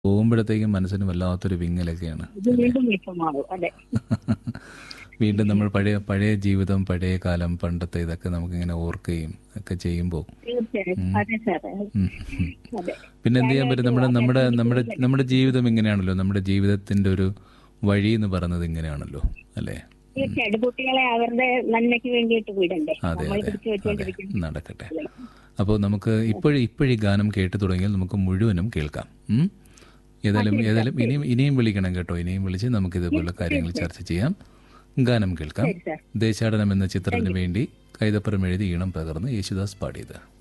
പോകുമ്പോഴത്തേക്കും മനസ്സിന് വല്ലാത്തൊരു വിങ്ങലൊക്കെയാണ് ഇത് വീണ്ടും വിഷമാവും അതെ വീണ്ടും നമ്മൾ പഴയ പഴയ ജീവിതം പഴയ കാലം പണ്ടത്തെ ഇതൊക്കെ നമുക്കിങ്ങനെ ഓർക്കുകയും ഒക്കെ ചെയ്യുമ്പോൾ തീർച്ചയായും അതെ സാറേ അതെ പിന്നെ എന്ത് ചെയ്യാൻ പറ്റും നമ്മുടെ നമ്മുടെ നമ്മുടെ നമ്മുടെ ജീവിതം ഇങ്ങനെയാണല്ലോ നമ്മുടെ ജീവിതത്തിന്റെ ഒരു വഴി എന്ന് പറയുന്നത് ഇങ്ങനെയാണല്ലോ അല്ലേ തീർച്ചയായിട്ടും കുട്ടികളെ അവരുടെ നന്മയ്ക്ക് വേണ്ടിയിട്ട് വിടണ്ടേ അതെ നമ്മൾ അതെ പിടിച്ചു അതെ വെച്ചുകൊണ്ടിരിക്കുന്നത് നടക്കട്ടെ അപ്പോൾ നമുക്ക് ഇപ്പോഴും ഇപ്പോഴീ ഗാനം കേട്ടു തുടങ്ങിയാൽ നമുക്ക് മുഴുവനും കേൾക്കാം ഉം? ഏതായാലും ഏതായാലും ഇനിയും ഇനിയും വിളിക്കണം കേട്ടോ ഇനിയും വിളിച്ച് നമുക്ക് ഇതുപോലെ കാര്യങ്ങൾ ചർച്ച ചെയ്യാം ഗാനം കേൾക്കാം ശരി സാർ ദേശാടനം എന്ന ചിത്രത്തിന് വേണ്ടി കൈതപ്പുറം എഴുതി ഈണം പകർന്ന് യേശുദാസ് പാടിയത്